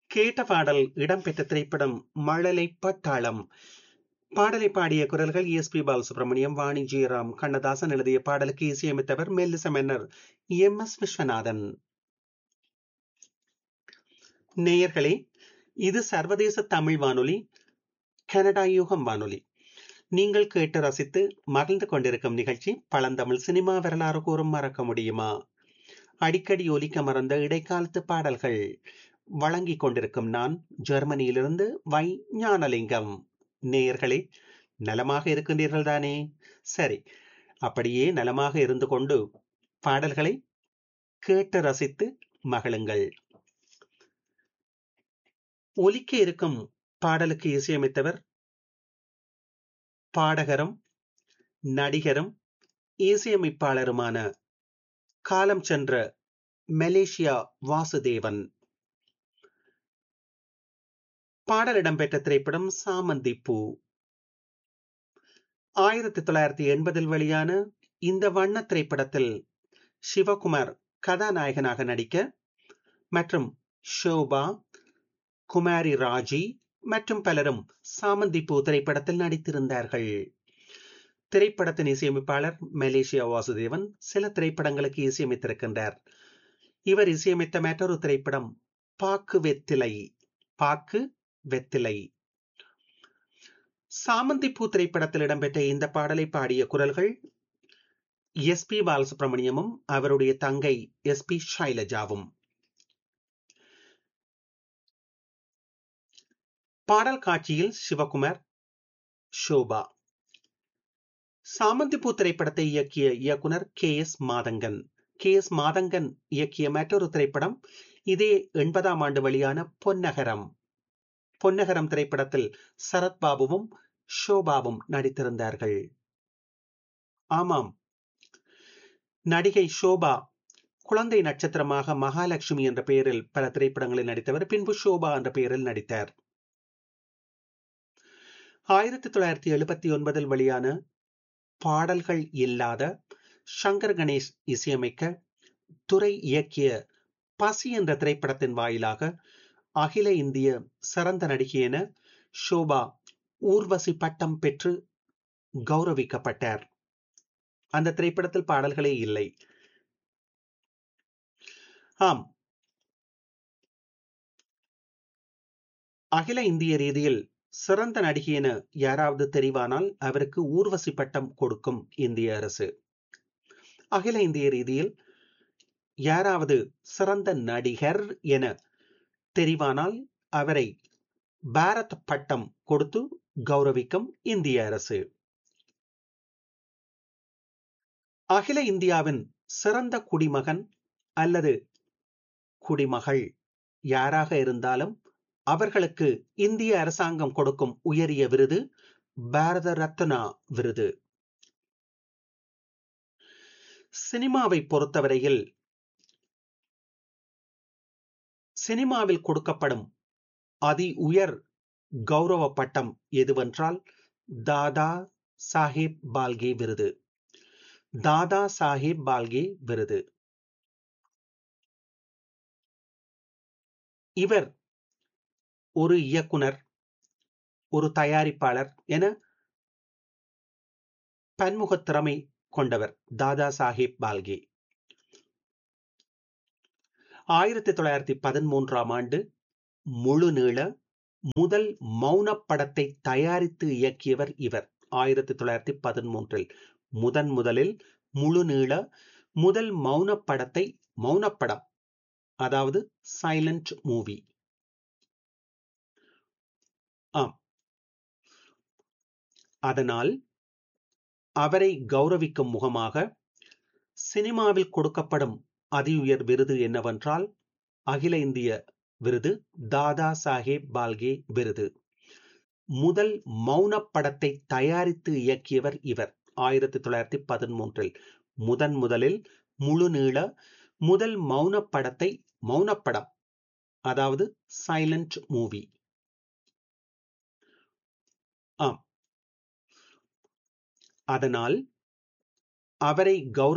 கேட்ட பாடல் இடம்பெற்ற திரைப்படம் மழலை பட்டாளம் பாடலை பாடிய குரல்கள் எஸ் பி பாலசுப்ரமணியம் வாணி ஜெயராம் கண்ணதாசன் எழுதிய பாடலுக்கு இசையமைத்தவர் மெல்லிச மன்னர் எம் எஸ் விஸ்வநாதன் நேயர்களே இது சர்வதேச தமிழ் வானொலி கனடா யூகம் வானொலி நீங்கள் கேட்டு ரசித்து மகிழ்ந்து கொண்டிருக்கும் நிகழ்ச்சி பழந்தமிழ் சினிமா வரலாறு கூறும் மறக்க முடியுமா அடிக்கடி ஒலிக்க மறந்த இடைக்காலத்து பாடல்கள் வழங்கிக் கொண்டிருக்கும் நான் ஜெர்மனியிலிருந்து வை ஞானலிங்கம் நேயர்களே நலமாக இருக்கின்றீர்கள் தானே சரி அப்படியே நலமாக இருந்து கொண்டு பாடல்களை கேட்டு ரசித்து மகிழுங்கள் ஒலிக்க இருக்கும் பாடலுக்கு இசையமைத்தவர் பாடகரும் நடிகரும் இசையமைப்பாளருமான காலம் சென்ற மலேசியா வாசுதேவன் பாடல் இடம்பெற்ற திரைப்படம் சாமந்தி பூ ஆயிரத்தி தொள்ளாயிரத்தி எண்பதில் வெளியான இந்த வண்ண திரைப்படத்தில் சிவகுமார் கதாநாயகனாக நடிக்க மற்றும் ஷோபா குமாரி ராஜி மற்றும் பலரும் சாமந்தி பூ திரைப்படத்தில் நடித்திருந்தார்கள் திரைப்படத்தின் இசையமைப்பாளர் மலேசியா வாசுதேவன் சில திரைப்படங்களுக்கு இசையமைத்திருக்கின்றார் இவர் இசையமைத்த மற்றொரு திரைப்படம் பாக்கு வெத்திலை பாக்கு வெத்திலை சாமந்தி பூ திரைப்படத்தில் இடம்பெற்ற இந்த பாடலை பாடிய குரல்கள் எஸ் பி பாலசுப்ரமணியமும் அவருடைய தங்கை எஸ் பி ஷைலஜாவும் பாடல் காட்சியில் சிவகுமார் ஷோபா சாமந்திப்பூ திரைப்படத்தை இயக்கிய இயக்குனர் K S Mathangan K S Mathangan இயக்கிய மற்றொரு திரைப்படம் இதே எண்பதாம் ஆண்டு வெளியான பொன்னகரம் பொன்னகரம் திரைப்படத்தில் சரத்பாபுவும் ஷோபாவும் நடித்திருந்தார்கள் ஆமாம் நடிகை ஷோபா குழந்தை நட்சத்திரமாக மகாலட்சுமி என்ற பெயரில் பல திரைப்படங்களில் நடித்தவர் பின்பு ஷோபா என்ற பெயரில் நடித்தார் ஆயிரத்தி தொள்ளாயிரத்தி எழுபத்தி ஒன்பதில் வெளியான பாடல்கள் இல்லாத சங்கர் கணேஷ் இசையமைக்க துறை இயக்கிய பசி என்ற திரைப்படத்தின் வாயிலாக அகில இந்திய சிறந்த நடிகை என ஷோபா ஊர்வசி பட்டம் பெற்று கௌரவிக்கப்பட்டார் அந்த திரைப்படத்தில் பாடல்களே இல்லை ஆம் அகில இந்திய ரீதியில் சிறந்த நடிகை என யாராவது தெரிவானால் அவருக்கு ஊர்வசி பட்டம் கொடுக்கும் இந்திய அரசு அகில இந்திய ரீதியில் யாராவது சிறந்த நடிகர் என தெரிவானால் அவரை பாரத் பட்டம் கொடுத்து கௌரவிக்கும் இந்திய அரசு அகில இந்தியாவின் சிறந்த குடிமகன் அல்லது குடிமகள் யாராக இருந்தாலும் அவர்களுக்கு இந்திய அரசாங்கம் கொடுக்கும் உயரிய விருது பாரத ரத்னா விருது சினிமாவை பொறுத்தவரையில் சினிமாவில் கொடுக்கப்படும் அதி உயர் கௌரவ பட்டம் எதுவென்றால் தாதா சாஹேப் பால்கே விருது தாதா சாஹேப் பால்கே விருது இவர் ஒரு இயக்குனர் ஒரு தயாரிப்பாளர் என பன்முக திறமை கொண்டவர் தாதா சாஹேப் பால்கே ஆயிரத்தி தொள்ளாயிரத்தி பதிமூன்றாம் ஆண்டு முழு நீள முதல் மௌன படத்தை தயாரித்து இயக்கியவர் இவர் ஆயிரத்தி தொள்ளாயிரத்தி பதிமூன்றில் முதன் முதலில் முழு நீள முதல் மௌன படத்தை மௌனப்படம் அதாவது சைலண்ட் மூவி ஆம் அதனால் அவரை கௌரவிக்கும் முகமாக சினிமாவில் கொடுக்கப்படும் அதி உயர் விருது என்னவென்றால் அகில இந்திய விருது தாதா சாஹேப் பால்கே விருது முதல் மௌன படத்தை தயாரித்து இயக்கியவர் இவர் ஆயிரத்தி தொள்ளாயிரத்தி பதிமூன்றில் முதன் முதலில் முழு நீள முதல் மௌன படத்தை மௌனப்படம் அதாவது சைலண்ட் மூவி ஆம் அதனால் அவரை கௌரவ